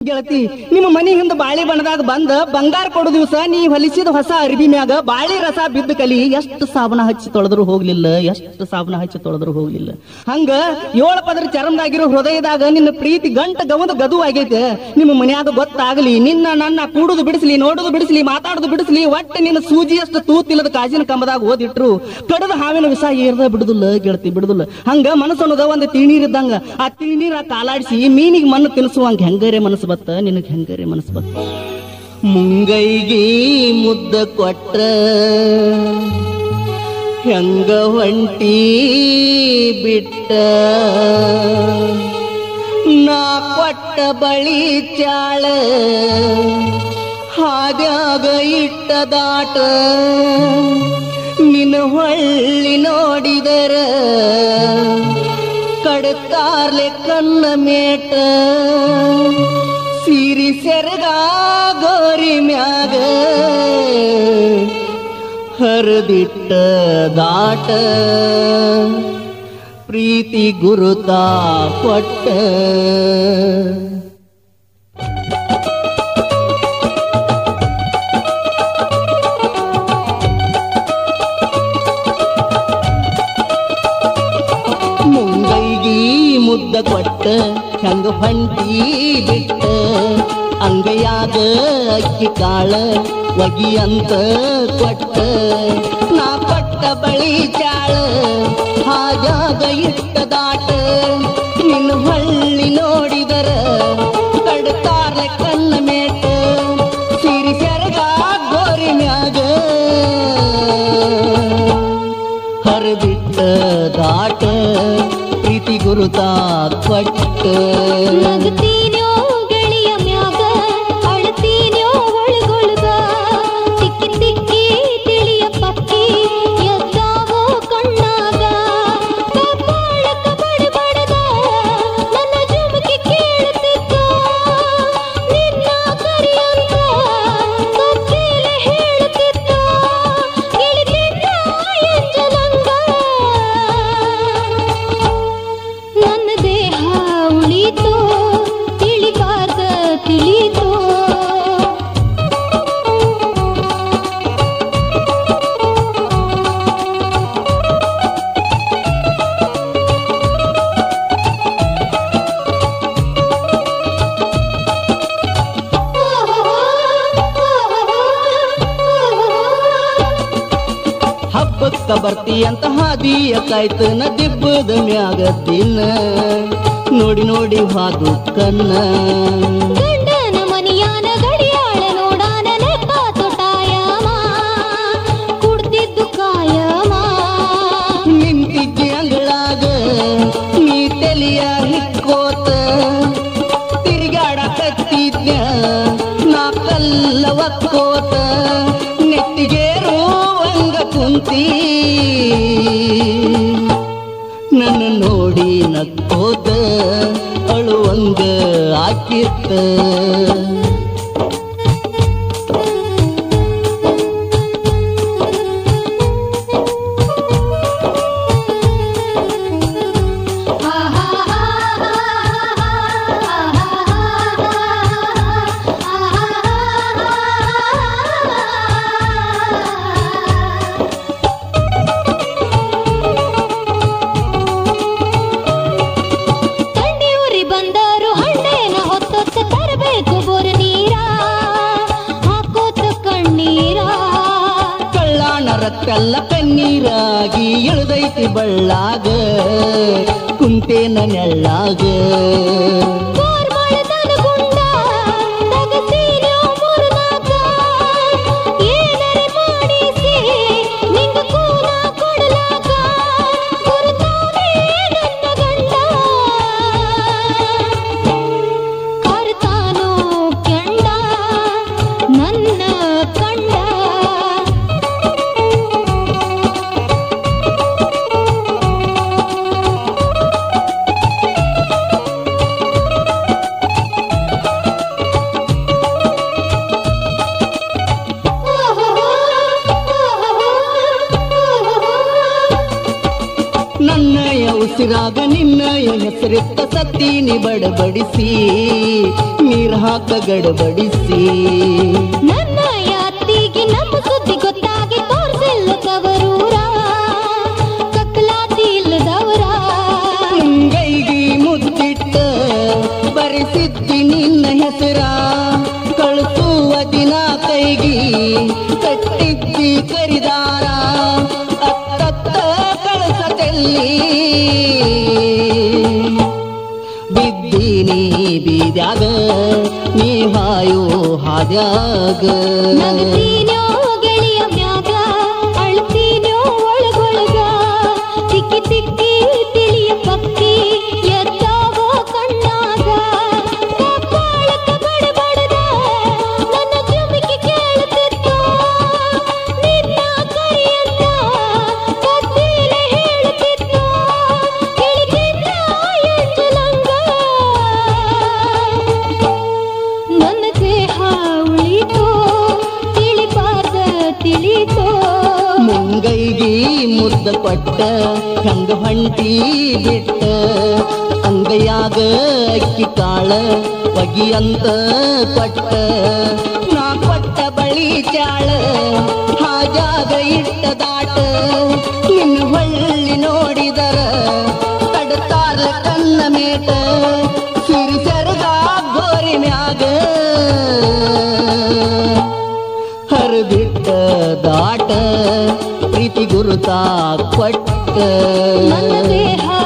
ಗೆಳತಿ ನಿಮ್ಮ ಮನಿ ಹಿಂದ ಬಾಳಿ ಬಣ್ಣದಾಗ ಬಂದ ಬಂಗಾರ ಕೊಡೋ ದಿವಸ ನೀ ಹೊಲಿಸಿದ ಹೊಸ ಅರಿಬಿ ಮ್ಯಾಗ ಬಾಳಿ ರಸ ಬಿದ್ದ ಕಲಿ ಎಷ್ಟು ಸಾಬನ ಹಚ್ಚಿ ತೊಳೆದ್ರು ಹೋಗ್ಲಿಲ್ಲ ಎಷ್ಟು ಸಾಬನ ಹಚ್ಚಿ ತೊಳೆದ್ರು ಹೋಗ್ಲಿಲ್ಲ ಹಂಗ ಏಳ ಪದರ ಚರಮದಾಗಿರೋ ಹೃದಯದಾಗ ನಿನ್ನ ಪ್ರೀತಿ ಗಂಟ ಗವದ ಗದು ಆಗೈತೆ ನಿಮ್ಮ ಮನ್ಯಾಗ ಗೊತ್ತಾಗಲಿ ನಿನ್ನ ನನ್ನ ಕೂಡುದು ಬಿಡಿಸ್ಲಿ ನೋಡುದು ಬಿಡಿಸ್ಲಿ ಮಾತಾಡುದು ಬಿಡಿಸ್ಲಿ ಒಟ್ಟು ನಿನ್ನ ಸೂಜಿಯಷ್ಟು ತೂತಿಲ್ಲದ ಕಾಜಿನ ಕಂಬದಾಗ ಓದಿಟ್ರು ಕಡದ ಹಾವಿನ ವಿಷ ಏರ್ದ ಬಿಡುದಿಲ್ಲ ಗೆಳತಿ ಬಿಡುದಿಲ್ಲ ಹಂಗ ಮನಸ್ಸು ಅನ್ನೋದ ಒಂದು ತಿಳೀರ್ ಇದ್ದಂಗ ಆ ತಿಳೀರ ಕಾಲಾಡಿಸಿ ಮೀನಿಗೆ ಮಣ್ಣು ತಿನ್ಸುವಂಗ ಹೆಂಗರೆ ಮನಸ್ಸು ಬತ್ತ ನಿನಗ್ ಹೆಂಗರೆ ಮನಸ್ಸು ಬತ್ತ ಮುಂಗೈಗೆ ಮುದ್ದ ಕೊಟ್ರ ಹೆಂಗ ಹೊಂಟಿ ಬಿಟ್ಟ ನಾ ಕೊಟ್ಟ ಬಳಿ ಚಾಳ ಹಾದ್ಯಾಗ ಇಟ್ಟ ದಾಟ ನಿನ್ನ ಹೊಳ್ಳಿ ನೋಡಿದರ ಕಡತಾರ್ಲೆ ಕಣ್ಣ ಮೇಟ ಸಿರಿ ಸೆರಗ ಗೋರಿ ಮ್ಯಾಗ ಹರಿದಿಟ್ಟ ದಾಟ ಪ್ರೀತಿ ಗುರುತ ಕೊಟ್ಟ ಮುಂಗೈಗಿ ಮುದ್ದ ಕೊಟ್ಟ ಹೆಂಗ ಹೊಂಟಿ ಬಿಟ್ಟ ಅಂಗೈಯಾಗ ಅಕ್ಕಿ ಕಾಳ ಒಗಿ ಅಂತ ಕೊಟ್ಟ ನಾ ಕೊಟ್ಟ ಬಳಿ ಚಾಳ ಹಾಜಾಗ ಇಟ್ಟ ದಾಟ ನಿನ್ನ ಹಳ್ಳಿ ನೋಡಿದರ ಕಡ್ತಾರ ಕಣ್ಣ ಮೇಟ ಸಿರಿ ಸೆರಗ ಗೋರಿ ಮ್ಯಾಗ ಹರಿಬಿಟ್ಟ ದಾಟ ಪ್ರೀತಿ ಗುರುತ ಕೊಟ್ಟ ನಗತೀನ್ಯೋ ಗೆಳೆಯ ಮ್ಯಾಗ ಅಳತೀನ್ಯೋ ಒಳಗೊಳಗ ತಿಕ್ಕಿ ತಿಕ್ಕಿ ತಿಳಿಯ ಪಕ್ಕಿ ಎದ್ದಾವೋ ಕಣ್ಣಾಗ ಕಪಾಳಕ್ಕ ಬಡಬಡದ ನನ್ನ ಜುಮುಕಿ ಕೇಳುತ್ತಿದ್ದ ನಿನ್ನ ಕರಿಯಂತ ಕತ್ತಲೆ ಹೇಳುತ್ತಿದ್ದ ಗಿಳಿಗಿನ್ನ ಎಂಜಲಂಗ ನನ್ನ ದೇಹ ಉಳಿತು ತಿಳಿಬಾರ್ದ ತಿಳಿತು ಹಬ್ಬಕ್ಕ ಬರ್ತಿ ಅಂತ ಹಾದಿಯ ಕಾಯ್ತನ ದಿಬ್ಬದ ಮ್ಯಾಗ ದಿನ ನೋಡಿ ನೋಡಿ ಹಾದು ಕನ್ನ ಗಂಡನ ಮನಿಯಾನ ಗಡಿಯಾಳ ನೋಡಾನ ಲೆಕ್ಕ ತೊಟಾಯಮ ಕುಡ್ತಿದ್ದು ಕಾಯಮ ನಿಂತಿದ್ದಿ ಅಂಗಳಾಗ ನೀ ತೆಲಿಯ ಹಿಕ್ಕೋತ ತಿರುಗಾಡ ಕತ್ತಿದ್ಯ ನಾ ಕಲ್ಲ ಒಕ್ಕೋತ ನೆತ್ತಿಗೇರು ಹಂಗ ಕುಂತಿ ನನ್ನ ನೋಡಿ ನಕ್ಕೋತ ಅಳುವಂಗ ಆಕಿತ್ತ ತಂಡಿ ಉರಿ ಬಂದರು ಹಣ್ಣೇನ ಹೊತ್ತೊತ್ತ ತರಬೇಕು ಬೊರ ನೀರ ಹಾಕೋತ ಕಣ್ಣೀರ ಕಳ್ಳಾಣ ರಕ್ತೆಲ್ಲ ಕಣ್ಣೀರಾಗಿ ಇಳ್ದೈತಿ ಬಳ್ಳಾಗ ಕುಂತೇನ ನೆಳ್ಳಾಗ ಬೋರ್ ಮಳೆದನ ಗುಂಡ ತಗಸೀನೋ ಮುರ್ನಾಕ ಏನರೆ ಮಾಡಿಸಿ ನಿಂಗ ಕೂನ ಕೊಡಲಾಕ ಗುರುತಾನೇ ನನ್ನ ಗಂಡ ಕರ್ತಾನೋ ಕೆಂಡ ನನ್ನ ಕಂಡ ಉಸಿರಾಗ ನಿನ್ನ ಹೆಸರಿತ್ತ ಸತ್ತೀನಿ ಬಡಬಡಿಸಿ ನೀರ್ ಹಾಕ ಗಡಬಡಿಸಿ ನನ್ನ ಯಾತಿಗೆ ನಮ್ಮ ಸುದ್ದಿ ಗೊತ್ತಾಗಿ ತೋರ್ಸಿಲ್ಲ ತವರೂರ ಕಕ್ಕಲಾತಿ ಇಲ್ಲದವರ ಮುಂಗೈಗಿ ಮುದ್ದಿಟ್ಟ ಬರೆಸಿದ್ದಿ ನಿನ್ನ ಹೆಸರ ಕಳಿಸುವ ದಿನ ಕೈಗಿ ಕಟ್ಟಿದ್ದಿ ಕರಿದಾರ ಅತ್ತತ್ತ ಕಳಸದಲ್ಲಿ ಬಿದ್ದೀನಿ ಬೀದ್ಯಾಗ ನೀ ಹಾಯೋ ಹಾದ್ಯಾಗ ನಗತೀನೋ ಗೆಳೆಯ ಮ್ಯಾಗ ಅಳ್ತೀನೋ ಒಳಗೊಳಗ ತಿಕ್ಕಿ ತಿಕ್ಕಿ ತಿಳಿಯ ಪಕ್ಕಿ ಎದ್ದಾವೋ ಕಣ್ಣಾಗ ಕಪ್ಪಾಳಕ್ಕ ಬಡಬಡದ ನನ್ನ ಜುಮಿಕಿ ಕೇಳುತ್ತಿತ್ತು ನಿನ್ನ ಕರೆಯನ್ನ ಕತ್ತೀಲೆ ಹೇಳುತ್ತಿತ್ತು ತಿಳಿದಿಲ್ಲ ಎಂಜಲಂಗ ನನ್ನ ದೇಹ ಉಳಿತೋ ತಿಳಿಬಾರ್ದ ತಿಳಿತೋ ಮುಂಗೈಗಿ ಮುದ್ದ ಕೊಟ್ಟ ಹೆಂಗ ಹೊಂಟಿ ಬಿಟ್ಟ ಅಂಗೈಯಾಗ ಅಕ್ಕಿ ಕಾಳ ಒಗಿಯಂತ ಕೊಟ್ಟ ನಾ ಕೊಟ್ಟ ಬಳಿ ಚಾಳ ಹಾಜಾಗ ಇಟ್ಟ ದಾಟ ನಿನ್ನ ಹೊಳ್ಳಿ ನೋಡಿದರ ತಡತಾರ ಕನ್ನ ಮೇಟ ಸಿರಿ ಸೆರಗ ಗೋರಿ ಮ್ಯಾಗ ಹರಿದಿಟ್ಟ ದಾಟ ಪ್ರೀತಿ ಗುರುತ ಕೊಟ್ಟ ನನ್ನ ದೇಹ